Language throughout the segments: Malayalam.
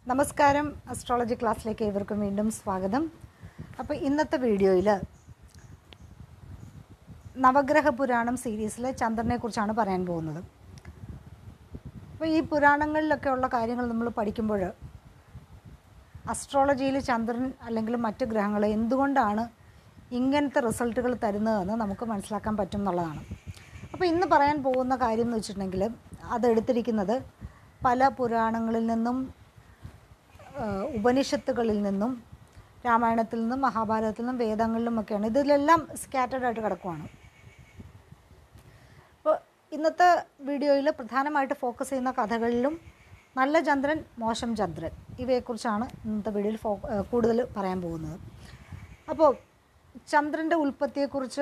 നമസ്കാരം അസ്ട്രോളജി ക്ലാസ്സിലേക്ക് ഏവർക്കും വീണ്ടും സ്വാഗതം അപ്പോൾ ഇന്നത്തെ വീഡിയോയിൽ നവഗ്രഹ പുരാണം സീരീസിലെ ചന്ദ്രനെ കുറിച്ചാണ് പറയാൻ പോകുന്നത് അപ്പോൾ ഈ പുരാണങ്ങളിലൊക്കെ ഉള്ള കാര്യങ്ങൾ നമ്മൾ പഠിക്കുമ്പോൾ അസ്ട്രോളജിയിൽ ചന്ദ്രൻ അല്ലെങ്കിൽ മറ്റ് ഗ്രഹങ്ങൾ എന്തുകൊണ്ടാണ് ഇങ്ങനത്തെ റിസൾട്ടുകൾ തരുന്നതെന്ന് നമുക്ക് മനസ്സിലാക്കാൻ പറ്റും എന്നുള്ളതാണ് അപ്പോൾ ഇന്ന് പറയാൻ പോകുന്ന കാര്യം എന്ന് വെച്ചിട്ടുണ്ടെങ്കിൽ അതെടുത്തിരിക്കുന്നത് പല പുരാണങ്ങളിൽ നിന്നും ആ, ഉപനിഷത്തുകളിൽ നിന്നും രാമായണത്തിൽ നിന്നും മഹാഭാരതത്തിൽ നിന്നും വേദങ്ങളിലുമൊക്കെയാണ് ഇതിലെല്ലാം സ്കാറ്റേഡ് ആയിട്ട് കിടക്കുവാണ് അപ്പോൾ ഇന്നത്തെ വീഡിയോയിൽ പ്രധാനമായിട്ട് ഫോക്കസ് ചെയ്യുന്ന കഥകളിലും നല്ല ചന്ദ്രൻ മോശം ചന്ദ്രൻ ഇവയെക്കുറിച്ചാണ് ഇന്നത്തെ വീഡിയോയിൽ ഫോ ഏഹ് കൂടുതൽ പറയാൻ പോകുന്നത് അപ്പോൾ ചന്ദ്രൻ്റെ ഉൽപ്പത്തിയെക്കുറിച്ച്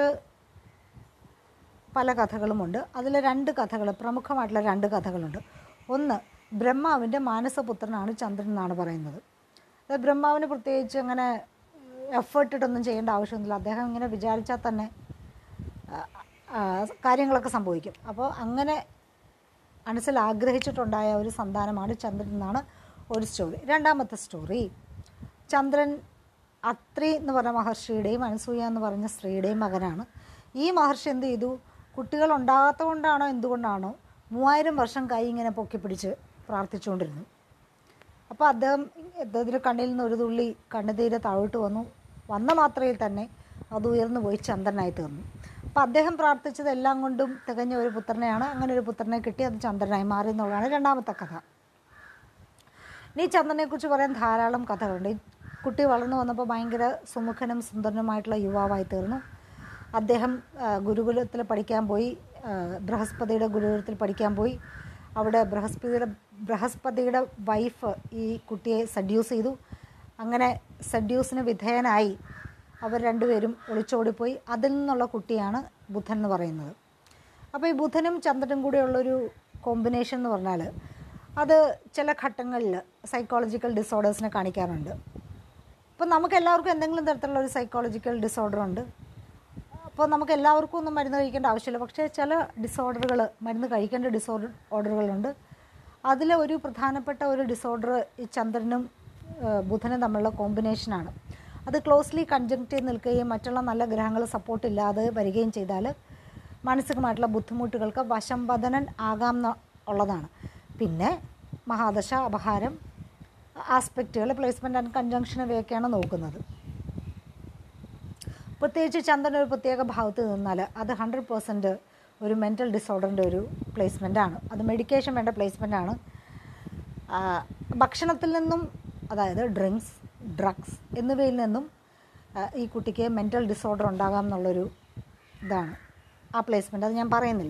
പല കഥകളുമുണ്ട് അതിൽ രണ്ട് കഥകൾ പ്രമുഖമായിട്ടുള്ള രണ്ട് കഥകളുണ്ട് ഒന്ന് ബ്രഹ്മാവിൻ്റെ മാനസപുത്രനാണ് ചന്ദ്രൻ എന്നാണ് പറയുന്നത് അത് ബ്രഹ്മാവിന് പ്രത്യേകിച്ച് അങ്ങനെ എഫേർട്ട് ഇട്ടൊന്നും ചെയ്യേണ്ട ആവശ്യമൊന്നുമില്ല അദ്ദേഹം ഇങ്ങനെ വിചാരിച്ചാൽ തന്നെ ആ, ആ, കാര്യങ്ങളൊക്കെ സംഭവിക്കും അപ്പോൾ അങ്ങനെ മനസ്സിൽ ആഗ്രഹിച്ചിട്ടുണ്ടായ ഒരു സന്താനമാണ് ചന്ദ്രൻ എന്നാണ് ഒരു സ്റ്റോറി രണ്ടാമത്തെ സ്റ്റോറി ചന്ദ്രൻ അത്രി എന്ന് പറഞ്ഞ മഹർഷിയുടെയും അനസൂയ എന്ന് പറഞ്ഞ സ്ത്രീയുടെയും മകനാണ് ഈ മഹർഷി എന്ത് ചെയ്തു കുട്ടികൾ ഉണ്ടാകാത്തതുകൊണ്ടാണോ എന്തുകൊണ്ടാണോ മൂവായിരം വർഷം കൈ ഇങ്ങനെ പൊക്കിപ്പിടിച്ച് പ്രാർത്ഥിച്ചുകൊണ്ടിരുന്നു അപ്പോൾ അദ്ദേഹം അദ്ദേഹത്തിൻ്റെ കണ്ണിൽ നിന്ന് ഒരു തുള്ളി കണ്ണുതീരെ താഴോട്ട് വന്നു വന്ന മാത്രയിൽ തന്നെ അത് ഉയർന്നു പോയി ചന്ദ്രനായി തീർന്നു അപ്പോൾ അദ്ദേഹം പ്രാർത്ഥിച്ചത് എല്ലാം കൊണ്ടും തികഞ്ഞ ഒരു പുത്രനെയാണ് അങ്ങനെ ഒരു പുത്രനെ കിട്ടി അത് ചന്ദ്രനായി മാറി എന്നുള്ളതാണ് രണ്ടാമത്തെ കഥ ഇനി ചന്ദ്രനെക്കുറിച്ച് പറയാൻ ധാരാളം കഥകളുണ്ട് ഈ കുട്ടി വളർന്നു വന്നപ്പോൾ ഭയങ്കര സുമുഖനും സുന്ദരനുമായിട്ടുള്ള യുവാവായി തീർന്നു അദ്ദേഹം ആ, ഗുരുകുലത്തിൽ പഠിക്കാൻ പോയി ആ, ബൃഹസ്പതിയുടെ ഗുരുകുലത്തിൽ പഠിക്കാൻ പോയി അവിടെ ബൃഹസ്പതിയുടെ ബൃഹസ്പതിയുടെ വൈഫ് ഈ കുട്ടിയെ സഡ്യൂസ് ചെയ്തു അങ്ങനെ സഡ്യൂസിന് വിധേയനായി അവർ രണ്ടുപേരും ഒളിച്ചോടിപ്പോയി അതിൽ നിന്നുള്ള കുട്ടിയാണ് ബുധൻ എന്ന് പറയുന്നത് അപ്പോൾ ഈ ബുധനും ചന്ദ്രനും കൂടെയുള്ളൊരു കോമ്പിനേഷൻ എന്ന് പറഞ്ഞാൽ അത് ചില ഘട്ടങ്ങളിൽ സൈക്കോളജിക്കൽ ഡിസോർഡേഴ്സിനെ കാണിക്കാറുണ്ട് ഇപ്പോൾ നമുക്ക് എല്ലാവർക്കും എന്തെങ്കിലും തരത്തിലുള്ള ഒരു സൈക്കോളജിക്കൽ ഡിസോർഡർ ഉണ്ട് അപ്പോൾ നമുക്ക് എല്ലാവർക്കും ഒന്നും മരുന്ന് കഴിക്കേണ്ട ആവശ്യമില്ല പക്ഷേ ചില ഡിസോർഡറുകൾ മരുന്ന് കഴിക്കേണ്ട ഡിസോർഡർ ഓർഡറുകളുണ്ട് അതിലെ ഒരു പ്രധാനപ്പെട്ട ഒരു ഡിസോർഡർ ഈ ചന്ദ്രനും ആ, ബുധനും തമ്മിലുള്ള കോമ്പിനേഷനാണ് അത് ക്ലോസ്ലി കൺജങ്ക്റ്റ് ചെയ്ത് നിൽക്കുകയും മറ്റുള്ള നല്ല ഗ്രഹങ്ങൾ സപ്പോർട്ട് ഇല്ലാതെ വരികയും ചെയ്താൽ മാനസികമായിട്ടുള്ള ബുദ്ധിമുട്ടുകൾക്ക് വശംവദനൻ ആകാം എന്ന് ഉള്ളതാണ് പിന്നെ മഹാദശ അപഹാരം ആസ്പെക്റ്റുകൾ പ്ലേസ്മെൻറ്റ് ആൻഡ് കൺജങ്ഷൻ ഇവയൊക്കെയാണ് നോക്കുന്നത് പ്രത്യേകിച്ച് ചന്ദ്രൻ ഒരു പ്രത്യേക ഭാഗത്ത് നിന്നാൽ അത് ഹൺഡ്രഡ് പേഴ്സൻറ്റ് ഒരു മെൻറ്റൽ ഡിസോർഡറിൻ്റെ ഒരു പ്ലേസ്മെൻ്റ് ആണ് അത് മെഡിക്കേഷൻ വേണ്ട പ്ലേസ്മെൻ്റ് ആണ് ആ, ഭക്ഷണത്തിൽ നിന്നും അതായത് ഡ്രിങ്ക്സ് ഡ്രഗ്സ് എന്നിവയിൽ നിന്നും ആ, ഈ കുട്ടിക്ക് മെൻറ്റൽ ഡിസോർഡർ ഉണ്ടാകാം എന്നുള്ളൊരു ഇതാണ് ആ പ്ലേസ്മെൻ്റ് അത് ഞാൻ പറയുന്നില്ല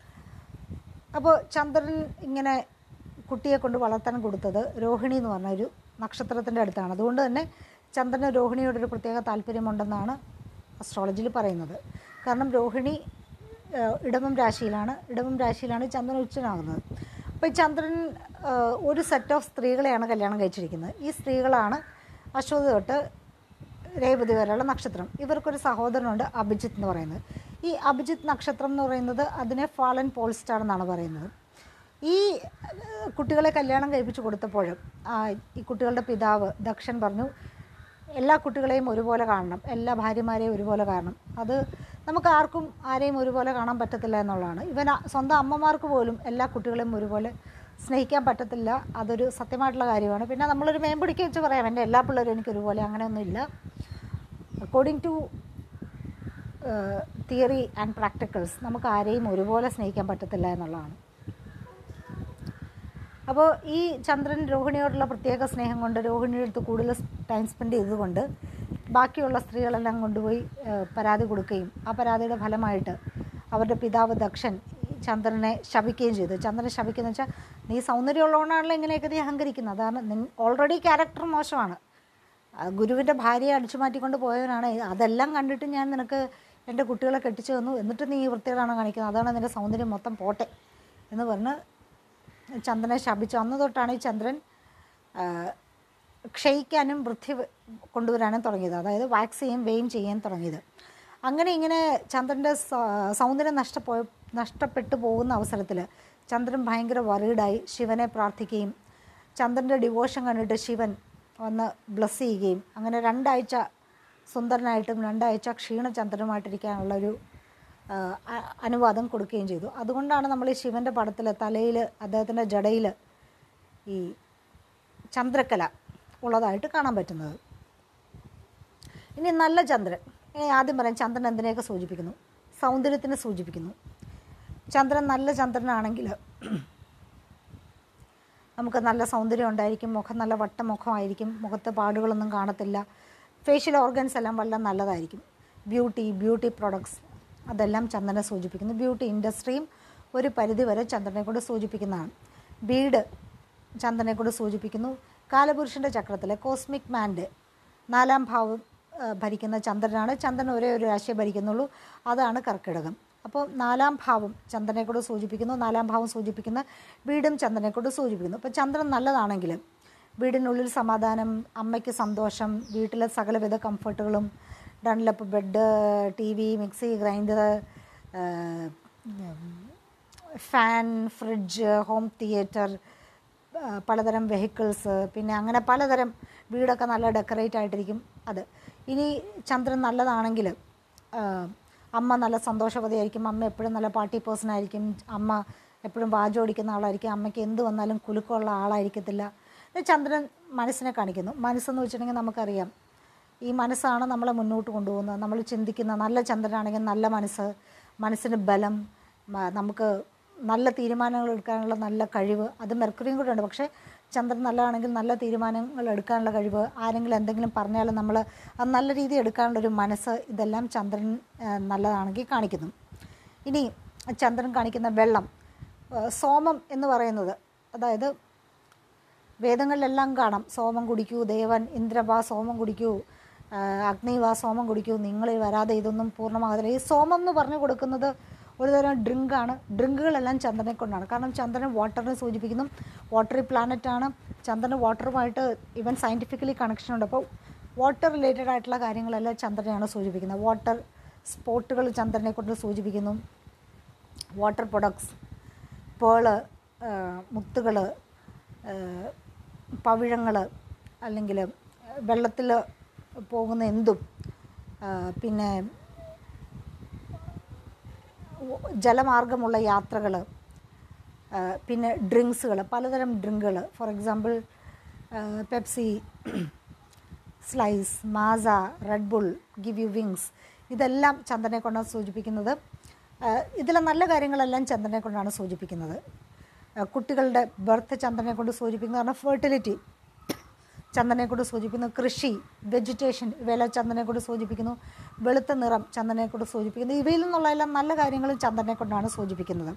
അപ്പോൾ ചന്ദ്രൻ ഇങ്ങനെ കുട്ടിയെ കൊണ്ട് വളർത്താൻ കൊടുത്തത് രോഹിണി എന്ന് പറഞ്ഞ ഒരു നക്ഷത്രത്തിൻ്റെ അടുത്താണ് അതുകൊണ്ട് തന്നെ ചന്ദ്രന് രോഹിണിയോടൊരു പ്രത്യേക താല്പര്യമുണ്ടെന്നാണ് അസ്ട്രോളജിയിൽ പറയുന്നത് കാരണം രോഹിണി ഏഹ്, ഇടവം രാശിയിലാണ് ഇടവം രാശിയിലാണ് ചന്ദ്രൻ ഉച്ചനാകുന്നത് അപ്പോൾ ഈ ചന്ദ്രൻ ഏഹ്, ഒരു സെറ്റ് ഓഫ് സ്ത്രീകളെയാണ് കല്യാണം കഴിച്ചിരിക്കുന്നത് ഈ സ്ത്രീകളാണ് അശ്വതി തൊട്ട് രേവതി വരെയുള്ള നക്ഷത്രം ഇവർക്കൊരു സഹോദരനുണ്ട് അഭിജിത്ത് എന്ന് പറയുന്നത് ഈ അഭിജിത്ത് നക്ഷത്രം എന്ന് പറയുന്നത് അതിനെ ഫാളൻ പോൾ സ്റ്റാർ എന്നാണ് പറയുന്നത് ഈ ഏഹ്, കുട്ടികളെ കല്യാണം കഴിപ്പിച്ച് കൊടുത്തപ്പോഴും ആ, ഈ കുട്ടികളുടെ പിതാവ് ദക്ഷൻ പറഞ്ഞു എല്ലാ കുട്ടികളെയും ഒരുപോലെ കാണണം എല്ലാ ഭാര്യമാരെയും ഒരുപോലെ കാണണം അത് നമുക്ക് ആർക്കും ആരെയും ഒരുപോലെ കാണാൻ പറ്റത്തില്ല എന്നുള്ളതാണ് ഇവൻ ആ- സ്വന്തം അമ്മമാർക്ക് പോലും എല്ലാ കുട്ടികളെയും ഒരുപോലെ സ്നേഹിക്കാൻ പറ്റത്തില്ല അതൊരു സത്യമായിട്ടുള്ള കാര്യമാണ് പിന്നെ നമ്മളൊരു മേമ്പടിക്ക് വെച്ച് പറയാം എൻ്റെ എല്ലാ പിള്ളേരും എനിക്ക് ഒരുപോലെ അങ്ങനെയൊന്നുമില്ല according to theory and practicals നമുക്ക് ആരെയും ഒരുപോലെ സ്നേഹിക്കാൻ പറ്റത്തില്ല എന്നുള്ളതാണ് അപ്പോൾ ഈ ചന്ദ്രൻ രോഹിണിയോടുള്ള പ്രത്യേക സ്നേഹം കൊണ്ട് രോഹിണിയുടെ അടുത്ത് കൂടുതൽ ടൈം സ്പെൻഡ് ചെയ്തതുകൊണ്ട് ബാക്കിയുള്ള സ്ത്രീകളെല്ലാം കൊണ്ടുപോയി ഏഹ്, പരാതി കൊടുക്കുകയും ആ പരാതിയുടെ ഫലമായിട്ട് അവരുടെ പിതാവ് ദക്ഷൻ ഈ ചന്ദ്രനെ ശപിക്കുകയും ചെയ്തു ചന്ദ്രനെ ശപിക്കുന്ന വെച്ചാൽ നീ സൗന്ദര്യമുള്ളതുകൊണ്ടാണല്ലോ ഇങ്ങനെയൊക്കെ നീ അഹങ്കരിക്കുന്നത് അതാണ് നിൻ ഓൾറെഡി ക്യാരക്ടർ മോശമാണ് ആ, ഗുരുവിൻ്റെ ഭാര്യയെ അടിച്ചു മാറ്റിക്കൊണ്ട് പോയവനാണ് അതെല്ലാം കണ്ടിട്ട് ഞാൻ നിനക്ക് എൻ്റെ കുട്ടികളെ കെട്ടിച്ചു തന്നു എന്നിട്ട് നീ ഈ വൃത്തികളാണ് കാണിക്കുന്നത് അതാണ് നിൻ്റെ സൗന്ദര്യം മൊത്തം പോട്ടെ എന്ന് പറഞ്ഞ് ചന്ദ്രനെ ശപിച്ചു അന്ന് തൊട്ടാണ് ഈ ചന്ദ്രൻ ആ, ക്ഷയിക്കാനും വൃദ്ധി വ- കൊണ്ടുവരാനും തുടങ്ങിയത് അതായത് വാക്സ് ചെയ്യുകയും വെയിൻ ചെയ്യാൻ തുടങ്ങിയത് അങ്ങനെ ഇങ്ങനെ ചന്ദ്രൻ്റെ സ- സൗന്ദര്യം നഷ്ടപ്പോ നഷ്ടപ്പെട്ടു പോകുന്ന അവസരത്തിൽ ചന്ദ്രൻ ഭയങ്കര വറീഡായി ശിവനെ പ്രാർത്ഥിക്കുകയും ചന്ദ്രൻ്റെ ഡിവോഷൻ കണ്ടിട്ട് ശിവൻ വന്ന് ബ്ലസ് ചെയ്യുകയും അങ്ങനെ രണ്ടാഴ്ച സുന്ദരനായിട്ടും രണ്ടാഴ്ച ക്ഷീണചന്ദ്രനുമായിട്ടിരിക്കാനുള്ളൊരു ആ, അ- അനുവാദം കൊടുക്കുകയും ചെയ്തു അതുകൊണ്ടാണ് നമ്മൾ ഈ ശിവൻ്റെ പടത്തിൽ തലയിൽ അദ്ദേഹത്തിൻ്റെ ജടയിൽ ഈ ചന്ദ്രക്കല ഉള്ളതായിട്ട് കാണാൻ പറ്റുന്നത് ഇനി നല്ല ചന്ദ്രൻ ഇനി ആദ്യം പറയാം ചന്ദ്രൻ എന്തിനെയൊക്കെ സൂചിപ്പിക്കുന്നു സൗന്ദര്യത്തിനെ സൂചിപ്പിക്കുന്നു ചന്ദ്രൻ നല്ല ചന്ദ്രനാണെങ്കിൽ നമുക്ക് നല്ല സൗന്ദര്യം ഉണ്ടായിരിക്കും മുഖം നല്ല വട്ടമുഖമായിരിക്കും മുഖത്ത് പാടുകളൊന്നും കാണത്തില്ല ഫേഷ്യൽ ഓർഗൻസ് എല്ലാം വളരെ നല്ലതായിരിക്കും ബ്യൂട്ടി ബ്യൂട്ടി പ്രോഡക്ട്സ് അതെല്ലാം ചന്ദ്രനെ സൂചിപ്പിക്കുന്നു ബ്യൂട്ടി ഇൻഡസ്ട്രിയും ഒരു പരിധി വരെ ചന്ദ്രനെ കൊണ്ട് സൂചിപ്പിക്കുന്നതാണ് ബീഡ് ചന്ദ്രനെ കൊണ്ട് സൂചിപ്പിക്കുന്നു കാലപുരുഷൻ്റെ ചക്രത്തിലെ കോസ്മിക് മാൻ്റെ നാലാം ഭാവം ആ, ഭരിക്കുന്ന ചന്ദ്രനാണ് ചന്ദ്രൻ ഒരേ ഒരു രാശിയെ ഭരിക്കുന്നുള്ളൂ അതാണ് കർക്കിടകം അപ്പോൾ നാലാം ഭാവം ചന്ദ്രനെ കൊണ്ട് സൂചിപ്പിക്കുന്നു നാലാം ഭാവം സൂചിപ്പിക്കുന്ന വീടും ചന്ദ്രനെ കൊണ്ട് സൂചിപ്പിക്കുന്നു അപ്പോൾ ചന്ദ്രൻ നല്ലതാണെങ്കിൽ വീടിനുള്ളിൽ സമാധാനം അമ്മയ്ക്ക് സന്തോഷം വീട്ടിലെ സകലവിധ കംഫർട്ടുകളും Dunlop bed T V mixie grinder fan fridge home theatre ആ, പലതരം വെഹിക്കിൾസ് പിന്നെ അങ്ങനെ പലതരം വീടൊക്കെ നല്ല ഡെക്കറേറ്റ് ആയിട്ടിരിക്കും അത് ഇനി ചന്ദ്രൻ നല്ലതാണെങ്കിൽ ആ, അമ്മ നല്ല സന്തോഷവതിയായിരിക്കും അമ്മ എപ്പോഴും നല്ല പാർട്ടി പേഴ്സൺ ആയിരിക്കും അമ്മ എപ്പോഴും വാചോടിക്കുന്ന ആളായിരിക്കും അമ്മയ്ക്ക് എന്ത് വന്നാലും കുലുക്കമുള്ള ആളായിരിക്കത്തില്ല ഇത് ചന്ദ്രൻ മനസ്സിനെ കാണിക്കുന്നു മനസ്സെന്ന് വെച്ചിട്ടുണ്ടെങ്കിൽ നമുക്കറിയാം ഈ മനസ്സാണ് നമ്മളെ മുന്നോട്ട് കൊണ്ടുപോകുന്നത് നമ്മൾ ചിന്തിക്കുന്ന നല്ല ചന്ദ്രനാണെങ്കിൽ നല്ല മനസ്സ് മനസ്സിന് ബലം മ- നമുക്ക് നല്ല തീരുമാനങ്ങൾ എടുക്കാനുള്ള നല്ല കഴിവ് അത് മെർക്കുറിയും കൂടെ ഉണ്ട് പക്ഷേ ചന്ദ്രൻ നല്ലതാണെങ്കിൽ നല്ല തീരുമാനങ്ങൾ എടുക്കാനുള്ള കഴിവ് ആരെങ്കിലും എന്തെങ്കിലും പറഞ്ഞാലും നമ്മൾ അത് നല്ല രീതിയിൽ എടുക്കാനുള്ള ഒരു മനസ്സ് ഇതെല്ലാം ചന്ദ്രൻ ആ, നല്ലതാണെങ്കിൽ കാണിക്കുന്നു ഇനി ചന്ദ്രൻ കാണിക്കുന്ന വെള്ളം ആ, സോമം എന്ന് പറയുന്നത് അതായത് വേദങ്ങളിലെല്ലാം കാണാം സോമം കുടിക്കൂ ദേവൻ ഇന്ദ്രവാ സോമം കുടിക്കൂ ആ, അഗ്നി വാ സോമം കുടിക്കൂ നിങ്ങൾ വരാതെ ഇതൊന്നും പൂർണ്ണമാകത്തില്ല ഈ സോമം എന്ന് പറഞ്ഞു കൊടുക്കുന്നത് ഒരുതരം ഡ്രിങ്കാണ് ഡ്രിങ്കുകളെല്ലാം ചന്ദ്രനെ കൊണ്ടാണ് കാരണം ചന്ദ്രൻ വാട്ടറിനെ സൂചിപ്പിക്കുന്നു വാട്ടറി പ്ലാനറ്റാണ് ചന്ദ്രന് വാട്ടറുമായിട്ട് ഈവൻ സയൻറ്റിഫിക്കലി കണക്ഷൻ ഉണ്ട് അപ്പോൾ വാട്ടർ റിലേറ്റഡ് ആയിട്ടുള്ള കാര്യങ്ങളെല്ലാം ചന്ദ്രനെയാണ് സൂചിപ്പിക്കുന്നത് വാട്ടർ സ്പോട്ടുകൾ ചന്ദ്രനെ കൊണ്ട് സൂചിപ്പിക്കുന്നു വാട്ടർ പ്രൊഡക്ട്സ് പേള് മുത്തുകൾ പവിഴങ്ങൾ അല്ലെങ്കിൽ വെള്ളത്തിൽ പോകുന്ന എന്തും ആ, പിന്നെ ഉ- ജലമാർഗമുള്ള യാത്രകൾ പിന്നെ ഡ്രിങ്ക്സുകൾ പലതരം ഡ്രിങ്കുകൾ for example Pepsi Slice Maaza Red Bull give you wings ഇതെല്ലാം ചന്ദ്രനെ കൊണ്ടാണ് സൂചിപ്പിക്കുന്നത് ആ, ഇതിലെ നല്ല കാര്യങ്ങളെല്ലാം ചന്ദ്രനെ കൊണ്ടാണ് സൂചിപ്പിക്കുന്നത് ആ, കുട്ടികളുടെ ബർത്ത് ചന്ദ്രനെ കൊണ്ട് സൂചിപ്പിക്കുന്നത് പറഞ്ഞാൽ ഫെർട്ടിലിറ്റി ചന്ദനെ കൊണ്ട് സൂചിപ്പിക്കുന്നു കൃഷി വെജിറ്റേഷൻ ഇവയെല്ലാം ചന്ദനെ കൊണ്ട് സൂചിപ്പിക്കുന്നു വെളുത്ത നിറം ചന്ദനെ കൊണ്ട് സൂചിപ്പിക്കുന്നു ഇവയിൽ നിന്നുള്ള എല്ലാം നല്ല കാര്യങ്ങളും ചന്ദ്രനെ കൊണ്ടാണ് സൂചിപ്പിക്കുന്നത്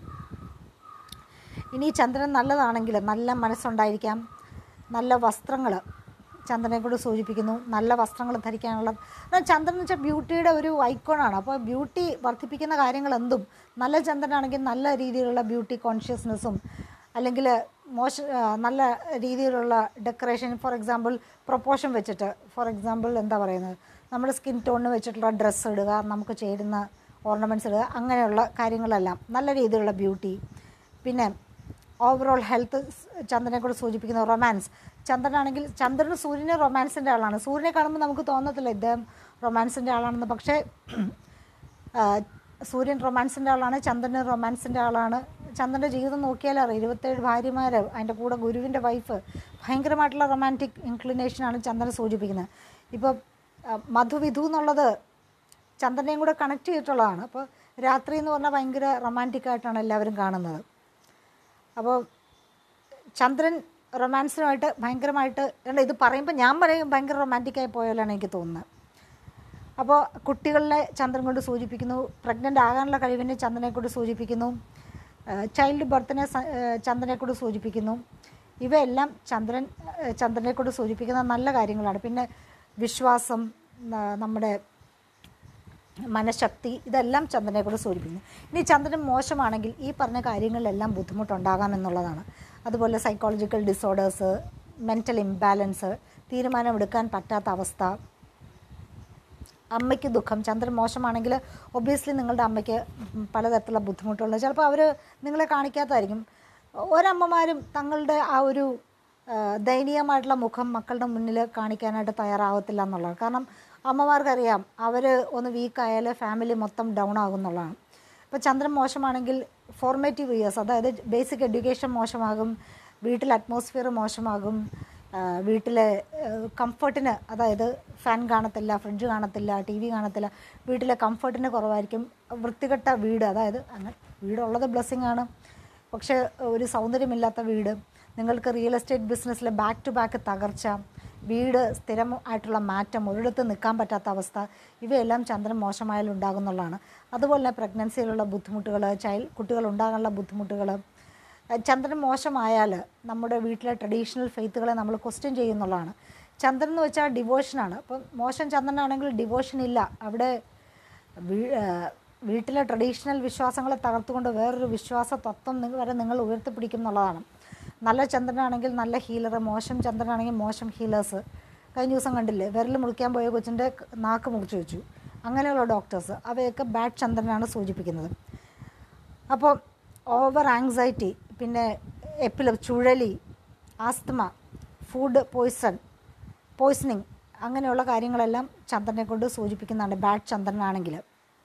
ഇനി ചന്ദ്രൻ നല്ലതാണെങ്കിൽ നല്ല മനസ്സുണ്ടായിരിക്കാം നല്ല വസ്ത്രങ്ങൾ ചന്ദ്രനെ കൊണ്ട് സൂചിപ്പിക്കുന്നു നല്ല വസ്ത്രങ്ങൾ ധരിക്കാനുള്ള എന്നാൽ ചന്ദ്രൻ എന്ന് വെച്ചാൽ ബ്യൂട്ടിയുടെ ഒരു ഐക്കോണാണ് അപ്പോൾ ബ്യൂട്ടി വർദ്ധിപ്പിക്കുന്ന കാര്യങ്ങൾ എന്തും നല്ല ചന്ദ്രനാണെങ്കിൽ നല്ല രീതിയിലുള്ള ബ്യൂട്ടി കോൺഷ്യസ്നെസ്സും അല്ലെങ്കിൽ മോശ ആ, നല്ല രീതിയിലുള്ള ഡെക്കറേഷൻ ഫോർ എക്സാമ്പിൾ പ്രൊപ്പോഷൻ വെച്ചിട്ട് ഫോർ എക്സാമ്പിൾ എന്താ പറയുന്നത് നമ്മുടെ സ്കിൻ ടോണിന് വെച്ചിട്ടുള്ള ഡ്രസ്സ് ഇടുക നമുക്ക് ചേരുന്ന ഓർണമെൻറ്റ്സ് ഇടുക അങ്ങനെയുള്ള കാര്യങ്ങളെല്ലാം നല്ല രീതിയിലുള്ള ബ്യൂട്ടി പിന്നെ ഓവറോൾ ഹെൽത്ത് ചന്ദ്രനെ കൂടെ സൂചിപ്പിക്കുന്ന റൊമാൻസ് ചന്ദ്രനാണെങ്കിൽ ചന്ദ്രൻ സൂര്യന് റൊമാൻസിൻ്റെ ആളാണ് സൂര്യനെ കാണുമ്പോൾ നമുക്ക് തോന്നത്തില്ല ഇദ്ദേഹം റൊമാൻസിൻ്റെ ആളാണെന്ന് പക്ഷേ ആ, സൂര്യൻ റൊമാൻസിൻ്റെ ആളാണ് ചന്ദ്രൻ റൊമാൻസിൻ്റെ ആളാണ് ചന്ദ്രൻ്റെ ജീവിതം നോക്കിയാൽ അറിയാം ഇരുപത്തേഴ് ഭാര്യമാർ അതിൻ്റെ കൂടെ ഗുരുവിൻ്റെ വൈഫ് ഭയങ്കരമായിട്ടുള്ള റൊമാൻറ്റിക് ഇൻക്ലിനേഷനാണ് ചന്ദ്രൻ സൂചിപ്പിക്കുന്നത് ഇപ്പോൾ മധുവിധു എന്നുള്ളത് ചന്ദ്രനെയും കൂടെ കണക്ട് ചെയ്തിട്ടുള്ളതാണ് അപ്പോൾ രാത്രി എന്ന് പറഞ്ഞാൽ ഭയങ്കര റൊമാൻറ്റിക് ആയിട്ടാണ് എല്ലാവരും കാണുന്നത് അപ്പോൾ ചന്ദ്രൻ റൊമാൻസിനുമായിട്ട് ഭയങ്കരമായിട്ട് അല്ല ഇത് പറയുമ്പോൾ ഞാൻ പറയും ഭയങ്കര റൊമാൻറ്റിക്കായി പോയാലാണ് എനിക്ക് തോന്നുന്നത് അപ്പോൾ കുട്ടികളിലെ ചന്ദ്രൻ കൊണ്ട് സൂചിപ്പിക്കുന്നു പ്രഗ്നൻ്റ് ആകാനുള്ള കഴിവിനെ ചന്ദ്രനെ കൊണ്ട് സൂചിപ്പിക്കുന്നു ചൈൽഡ് ബർത്തിനെ സ- ഏഹ് ചന്ദ്രനെ കൊണ്ട് സൂചിപ്പിക്കുന്നു ഇവയെല്ലാം ചന്ദ്രൻ ഏഹ് ചന്ദ്രനെ കൊണ്ട് സൂചിപ്പിക്കുന്ന നല്ല കാര്യങ്ങളാണ് പിന്നെ വിശ്വാസം ന- നമ്മുടെ മനഃശക്തി ഇതെല്ലാം ചന്ദ്രനെ കൂടെ സൂചിപ്പിക്കുന്നു ഇനി ചന്ദ്രൻ മോശമാണെങ്കിൽ ഈ പറഞ്ഞ കാര്യങ്ങളിലെല്ലാം ബുദ്ധിമുട്ടുണ്ടാകാമെന്നുള്ളതാണ് അതുപോലെ സൈക്കോളജിക്കൽ ഡിസോർഡേഴ്സ് മെൻ്റൽ ഇംബാലൻസ് തീരുമാനമെടുക്കാൻ പറ്റാത്ത അവസ്ഥ അമ്മയ്ക്ക് ദുഃഖം ചന്ദ്രൻ മോശമാണെങ്കിൽ ഒബ്വിയസ്ലി നിങ്ങളുടെ അമ്മയ്ക്ക് പലതരത്തിലുള്ള ബുദ്ധിമുട്ടുകൾ ചിലപ്പോൾ അവർ നിങ്ങളെ കാണിക്കാത്തതായിരിക്കും ഒരമ്മമാരും തങ്ങളുടെ ആ ഒരു ആ, ദയനീയമായിട്ടുള്ള മുഖം മക്കളുടെ മുന്നിൽ കാണിക്കാനായിട്ട് തയ്യാറാവത്തില്ല എന്നുള്ളതാണ് കാരണം അമ്മമാർക്കറിയാം അവർ ഒന്ന് വീക്കായാൽ ഫാമിലി മൊത്തം ഡൗൺ ആകും എന്നുള്ളതാണ് ഇപ്പോൾ ചന്ദ്രൻ മോശമാണെങ്കിൽ ഫോർമേറ്റീവ് ഇയേഴ്സ് അതായത് ബേസിക് എഡ്യൂക്കേഷൻ മോശമാകും വീട്ടിലെ അറ്റ്മോസ്ഫിയർ മോശമാകും ആ, വീട്ടിലെ കംഫർട്ടിന് അതായത് ഫാൻ കാണത്തില്ല ഫ്രിഡ്ജ് കാണത്തില്ല ടി വി കാണത്തില്ല വീട്ടിലെ കംഫർട്ടിന് കുറവായിരിക്കും വൃത്തികെട്ട വീട് അതായത് അങ്ങനെ വീടുള്ളത് ബ്ലെസ്സിങ് ആണ് പക്ഷേ ഒരു സൗന്ദര്യമില്ലാത്ത വീട് നിങ്ങൾക്ക് റിയൽ എസ്റ്റേറ്റ് ബിസിനസ്സിൽ ബാക്ക് ടു ബാക്ക് തകർച്ച വീട് സ്ഥിരമായിട്ടുള്ള മാറ്റം ഒരിടത്ത് നിൽക്കാൻ പറ്റാത്ത അവസ്ഥ ഇവയെല്ലാം ചന്ദ്രൻ മോശമായാൽ ഉണ്ടാകുന്നുള്ളതാണ് അതുപോലെ തന്നെ പ്രഗ്നൻസിയിലുള്ള ബുദ്ധിമുട്ടുകൾ ചൈൽഡ് കുട്ടികൾ ഉണ്ടാകാനുള്ള ബുദ്ധിമുട്ടുകൾ ചന്ദ്രൻ മോശമായാൽ നമ്മുടെ വീട്ടിലെ ട്രഡീഷണൽ ഫെയ്ത്തുകളെ നമ്മൾ ക്വസ്റ്റ്യൻ ചെയ്യുന്നുള്ളതാണ് ചന്ദ്രൻ എന്ന് വെച്ചാൽ ഡിവോഷനാണ് അപ്പം മോശം ചന്ദ്രനാണെങ്കിൽ ഡിവോഷൻ ഇല്ല അവിടെ വീ- ആ, വീട്ടിലെ ട്രഡീഷണൽ വിശ്വാസങ്ങളെ തകർത്തുകൊണ്ട് വേറൊരു വിശ്വാസ തത്വം നിങ്ങൾ വരെ നിങ്ങൾ ഉയർത്തിപ്പിടിക്കും എന്നുള്ളതാണ് നല്ല ചന്ദ്രനാണെങ്കിൽ നല്ല ഹീലർ മോശം ചന്ദ്രനാണെങ്കിൽ മോശം ഹീലേഴ്സ് കഴിഞ്ഞ ദിവസം കണ്ടില്ലേ വിരൽ മുറിക്കാൻ പോയ കൊച്ചിൻ്റെ നാക്ക് മുറിച്ച് വെച്ചു അങ്ങനെയുള്ള ഡോക്ടേഴ്സ് അവയൊക്കെ ബാഡ് ചന്ദ്രനാണ് സൂചിപ്പിക്കുന്നത് അപ്പോൾ ഓവർ ആങ്സൈറ്റി പിന്നെ എപ്പില ചുഴലി ആസ്തമ ഫുഡ് പോയ്സൺ പോയ്സണിങ് അങ്ങനെയുള്ള കാര്യങ്ങളെല്ലാം ചന്ദ്രനെ കൊണ്ട് സൂചിപ്പിക്കുന്നതാണ് ബാഡ് ചന്ദ്രനാണെങ്കിൽ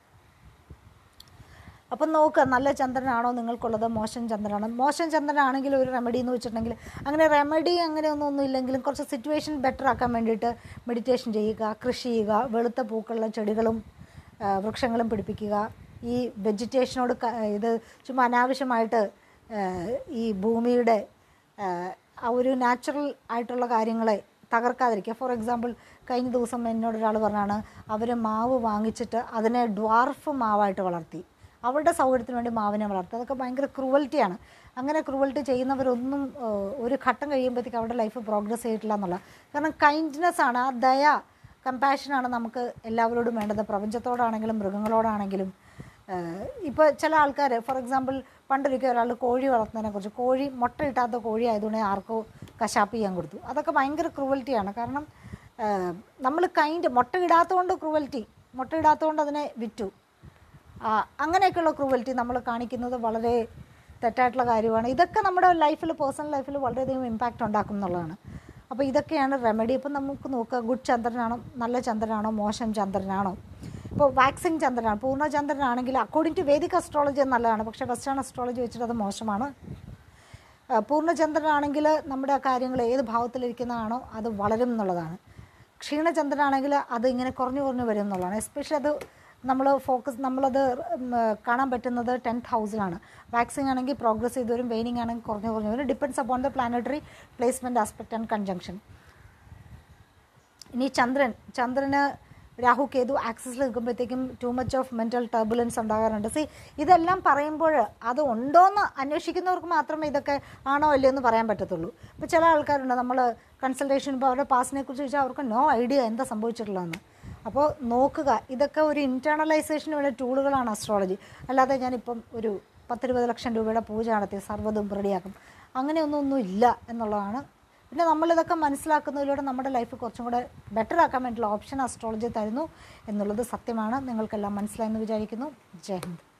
അപ്പം നോക്കുക നല്ല ചന്ദ്രനാണോ നിങ്ങൾക്കുള്ളത് മോശം ചന്ദ്രനാണോ മോശം ചന്ദ്രനാണെങ്കിൽ ഒരു റെമഡി എന്ന് വെച്ചിട്ടുണ്ടെങ്കിൽ അങ്ങനെ റെമഡി അങ്ങനെ ഒന്നും ഒന്നും ഇല്ലെങ്കിലും കുറച്ച് സിറ്റുവേഷൻ ബെറ്റർ ആക്കാൻ വേണ്ടിയിട്ട് മെഡിറ്റേഷൻ ചെയ്യുക കൃഷി ചെയ്യുക വെളുത്ത പൂക്കളുള്ള ചെടികളും ആ, വൃക്ഷങ്ങളും പിടിപ്പിക്കുക ഈ വെജിറ്റേഷനോട് ക- ഇത് ചുമ്മാ അനാവശ്യമായിട്ട് ആ, ഈ ഭൂമിയുടെ ആ, ആ ഒരു നാച്ചുറൽ ആയിട്ടുള്ള കാര്യങ്ങളെ തകർക്കാതിരിക്കുക ഫോർ എക്സാമ്പിൾ കഴിഞ്ഞ ദിവസം എന്നോട് ഒരാൾ പറഞ്ഞാണ് അവർ മാവ് വാങ്ങിച്ചിട്ട് അതിനെ ഡ്വാർഫ് മാവായിട്ട് വളർത്തി അവരുടെ സൗകര്യത്തിന് വേണ്ടി മാവിനെ വളർത്തുക അതൊക്കെ ഭയങ്കര ക്രൂവൽറ്റിയാണ് അങ്ങനെ ക്രൂവൽറ്റി ചെയ്യുന്നവരൊന്നും ഏഹ്, ഒരു ഘട്ടം കഴിയുമ്പോഴത്തേക്ക് അവരുടെ ലൈഫ് പ്രോഗ്രസ് ചെയ്തിട്ടില്ല എന്നുള്ള കാരണം കൈൻഡ്നെസ് ആണ് ആ ദയ കമ്പാഷനാണ് നമുക്ക് എല്ലാവരോടും വേണ്ടത് പ്രപഞ്ചത്തോടാണെങ്കിലും മൃഗങ്ങളോടാണെങ്കിലും ഇപ്പോൾ ചില ആൾക്കാർ ഫോർ എക്സാമ്പിൾ പണ്ടൊരിക്കൽ ഒരാൾ കോഴി വളർത്തുന്നതിനെ കുറിച്ച് കോഴി മുട്ട ഇട്ടാത്ത കോഴി ആയതുകൊണ്ട് ആർക്കോ കശാപ്പ് ചെയ്യാൻ കൊടുത്തു അതൊക്കെ ഭയങ്കര ക്രൂവൽറ്റിയാണ് കാരണം നമ്മൾ കൈൻഡ് മുട്ട ഇടാത്തതുകൊണ്ട് ക്രൂവൽറ്റി മുട്ട ഇടാത്തതുകൊണ്ട് അതിനെ വിറ്റു ആ, അങ്ങനെയൊക്കെയുള്ള ക്രൂവൽറ്റി നമ്മൾ കാണിക്കുന്നത് വളരെ തെറ്റായിട്ടുള്ള കാര്യമാണ് ഇതൊക്കെ നമ്മുടെ ലൈഫിൽ പേഴ്സണൽ ലൈഫിൽ വളരെയധികം ഇമ്പാക്റ്റ് ഉണ്ടാക്കും എന്നുള്ളതാണ് അപ്പോൾ ഇതൊക്കെയാണ് റെമഡി ഇപ്പം നമുക്ക് നോക്കുക ഗുഡ് ചന്ദ്രനാണോ നല്ല ചന്ദ്രനാണോ മോശം ചന്ദ്രനാണോ ഇപ്പോൾ വാക്സിൻ ചന്ദ്രനാണ് പൂർണ്ണ ചന്ദ്രനാണെങ്കിൽ അക്കോർഡിംഗ് ടു വേദിക് അസ്ട്രോളജി നല്ലതാണ് പക്ഷേ വെസ്റ്റേൺ അസ്ട്രോളജി വെച്ചിട്ട് അത് മോശമാണ് ആ, പൂർണ്ണചന്ദ്രനാണെങ്കിൽ നമ്മുടെ കാര്യങ്ങൾ ഏത് ഭാവത്തിലിരിക്കുന്നതാണോ അത് വളരും എന്നുള്ളതാണ് ക്ഷീണചന്ദ്രനാണെങ്കിൽ അത് ഇങ്ങനെ കുറഞ്ഞു കുറഞ്ഞു വരും എന്നുള്ളതാണ് എസ്പെഷ്യലി അത് നമ്മൾ ഫോക്കസ് നമ്മളത് ഉം, കാണാൻ പറ്റുന്നത് ടെൻത്ത് ഹൗസിലാണ് വാക്സിൻ ആണെങ്കിൽ പ്രോഗ്രസ് ചെയ്ത് വരും വെയിനിങ് ആണെങ്കിൽ കുറഞ്ഞു കുറഞ്ഞു വരും depends upon the planetary placement aspect and conjunction ഇനി ചന്ദ്രൻ ചന്ദ്രന് രാഹു കേതു ആക്സിസിൽ നിൽക്കുമ്പോഴത്തേക്കും too much of mental turbulence ഉണ്ടാകാറുണ്ട് സി ഇതെല്ലാം പറയുമ്പോൾ അത് ഉണ്ടോയെന്ന് അന്വേഷിക്കുന്നവർക്ക് മാത്രമേ ഇതൊക്കെ ആണോ അല്ലയോ എന്ന് പറയാൻ പറ്റത്തുള്ളൂ ഇപ്പോൾ ചില ആൾക്കാരുണ്ട് നമ്മൾ കൺസൾട്ടേഷൻ ഇപ്പോൾ അവരുടെ പാസിനെ കുറിച്ച് ചോദിച്ചാൽ അവർക്ക് നോ ഐഡിയ എന്താ സംഭവിച്ചിട്ടുള്ളതെന്ന് അപ്പോൾ നോക്കുക ഇതൊക്കെ ഒരു ഇൻറ്റേർണലൈസേഷന് വേണ്ട ടൂളുകളാണ് അസ്ട്രോളജി അല്ലാതെ ഞാനിപ്പം ഒരു പത്തിരുപത് ലക്ഷം രൂപയുടെ പൂജ നടത്തി സർവ്വതും റെഡിയാക്കും അങ്ങനെയൊന്നും ഒന്നും ഇല്ല എന്നുള്ളതാണ് പിന്നെ നമ്മളിതൊക്കെ മനസ്സിലാക്കുന്നതിലൂടെ നമ്മുടെ ലൈഫ് കുറച്ചും കൂടെ ബെറ്റർ ആക്കാൻ വേണ്ടിയിട്ടുള്ള ഓപ്ഷൻ അസ്ട്രോളജി തരുന്നു എന്നുള്ളത് സത്യമാണ് നിങ്ങൾക്കെല്ലാം മനസ്സിലായെന്ന് വിചാരിക്കുന്നു ജയ് ഹിന്ദ്